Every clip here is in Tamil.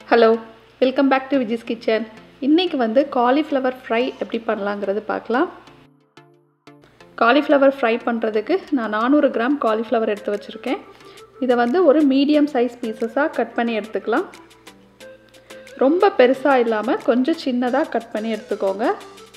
hello welcome back to Viji's kitchen இன்றைக்கி வந்து காலிஃப்ளவர் ஃப்ரை எப்படி பண்ணலாங்கிறது பார்க்கலாம் காலிஃப்ளவர் ஃப்ரை பண்ணுறதுக்கு நான் நானூறு கிராம் காலிஃப்ளவர் எடுத்து வச்சுருக்கேன் இதை வந்து ஒரு மீடியம் சைஸ் பீசஸாக கட் பண்ணி எடுத்துக்கலாம் ரொம்ப பெருசாக இல்லாமல் கொஞ்சம் சின்னதாக கட் பண்ணி எடுத்துக்கோங்க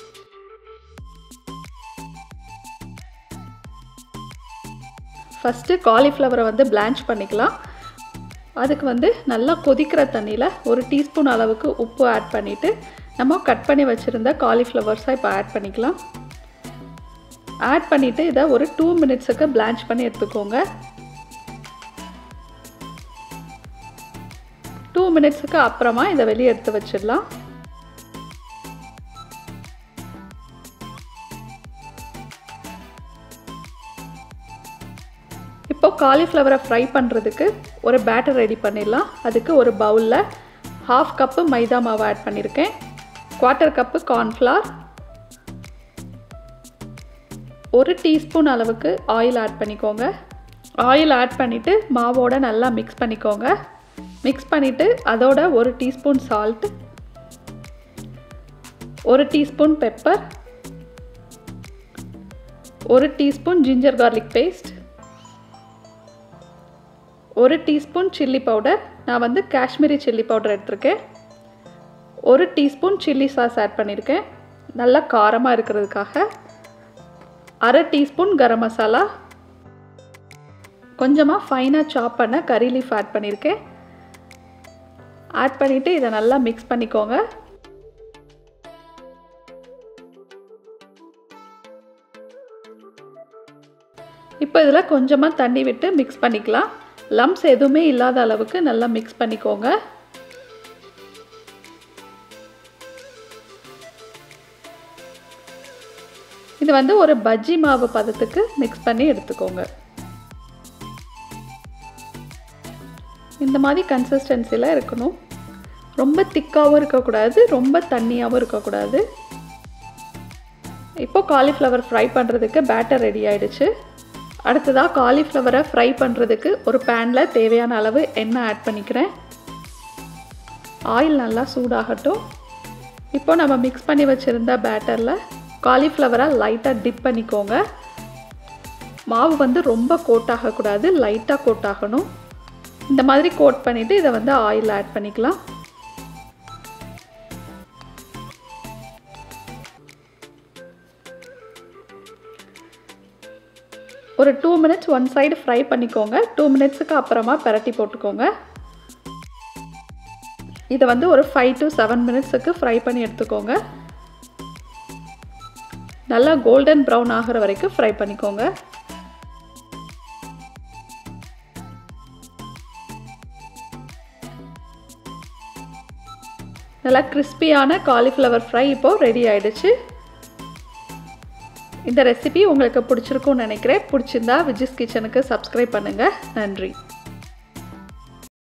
ஃபஸ்ட்டு காலிஃப்ளவரை வந்து பிளான்ச் பண்ணிக்கலாம் அதுக்கு வந்து நல்லா கொதிக்கிற தண்ணியில் ஒரு டீஸ்பூன் அளவுக்கு உப்பு ஆட் பண்ணிவிட்டு நம்ம கட் பண்ணி வச்சுருந்த காலிஃப்ளவர்ஸை இப்போ ஆட் பண்ணிக்கலாம் ஆட் பண்ணிவிட்டு இதை ஒரு டூ மினிட்ஸுக்கு பிளான்ச் பண்ணி எடுத்துக்கோங்க டூ மினிட்ஸுக்கு அப்புறமா இதை வெளியே எடுத்து வச்சிடலாம் இப்போ காலிஃப்ளவரை ஃப்ரை பண்ணுறதுக்கு ஒரு பேட்டர் ரெடி பண்ணிடலாம் அதுக்கு ஒரு பவுலில் ஹாஃப் கப்பு மைதா மாவு ஆட் பண்ணியிருக்கேன் குவார்ட்டர் கப்பு கார்ன்ஃப்ளார் ஒரு டீஸ்பூன் அளவுக்கு ஆயில் ஆட் பண்ணிக்கோங்க ஆயில் ஆட் பண்ணிவிட்டு மாவோட நல்லா மிக்ஸ் பண்ணிக்கோங்க மிக்ஸ் பண்ணிவிட்டு அதோட ஒரு டீஸ்பூன் சால்ட் ஒரு டீஸ்பூன் பெப்பர் ஒரு டீஸ்பூன் ஜிஞ்சர் கார்லிக் பேஸ்ட் ஒரு டீஸ்பூன் சில்லி பவுடர் நான் வந்து காஷ்மீரி சில்லி பவுடர் எடுத்திருக்கேன் ஒரு டீஸ்பூன் சில்லி சாஸ் ஆட் பண்ணியிருக்கேன் நல்லா காரமாக இருக்கிறதுக்காக அரை டீஸ்பூன் கரம் மசாலா கொஞ்சமாக ஃபைனாக சாப் பண்ண கறி லீஃப் ஆட் பண்ணியிருக்கேன் ஆட் பண்ணிவிட்டு இதை நல்லா மிக்ஸ் பண்ணிக்கோங்க இப்போ இதில் கொஞ்சமாக தண்ணி விட்டு மிக்ஸ் பண்ணிக்கலாம் லம்ஸ் எதுவுமே இல்லாத அளவுக்கு நல்லா மிக்ஸ் பண்ணிக்கோங்க இது வந்து ஒரு பஜ்ஜி மாவு பதத்துக்கு மிக்ஸ் பண்ணி எடுத்துக்கோங்க இந்த மாதிரி கன்சிஸ்டன்சியில் இருக்கணும் ரொம்ப திக்காகவும் இருக்கக்கூடாது ரொம்ப தண்ணியாகவும் இருக்கக்கூடாது இப்போ காலிஃப்ளவர் ஃப்ரை பண்ணுறதுக்கு பேட்டர் ரெடி ஆகிடுச்சு அடுத்ததாக காலிஃப்ளவரை ஃப்ரை பண்ணுறதுக்கு ஒரு பேனில் தேவையான அளவு எண்ணெய் ஆட் பண்ணிக்கிறேன் ஆயில் நல்லா சூடாகட்டும் இப்போ நம்ம மிக்ஸ் பண்ணி வச்சுருந்த பேட்டரில் காலிஃப்ளவரை லைட்டாக டிப் பண்ணிக்கோங்க மாவு வந்து ரொம்ப கோட் ஆகக்கூடாது லைட்டாக கோட் ஆகணும் இந்த மாதிரி கோட் பண்ணிவிட்டு இதை வந்து ஆயில் ஆட் பண்ணிக்கலாம் ஒரு two minutes one side fry பண்ணிக்கோங்க டூ மினிட்ஸுக்கு அப்புறமா பரட்டி போட்டுக்கோங்க இதை வந்து ஒரு ஃபைவ் டு செவன் மினிட்ஸுக்கு ஃப்ரை பண்ணி எடுத்துக்கோங்க நல்லா கோல்டன் ப்ரௌன் ஆகிற வரைக்கும் ஃப்ரை பண்ணிக்கோங்க நல்லா கிறிஸ்பியான காலிஃப்ளவர் ஃப்ரை இப்போது ரெடி ஆயிடுச்சு இந்த ரெசிபி உங்களுக்கு பிடிச்சிருக்கும்னு நினைக்கிறேன் பிடிச்சிருந்தா விஜிஸ் கிச்சனுக்கு சப்ஸ்கிரைப் பண்ணுங்கள் நன்றி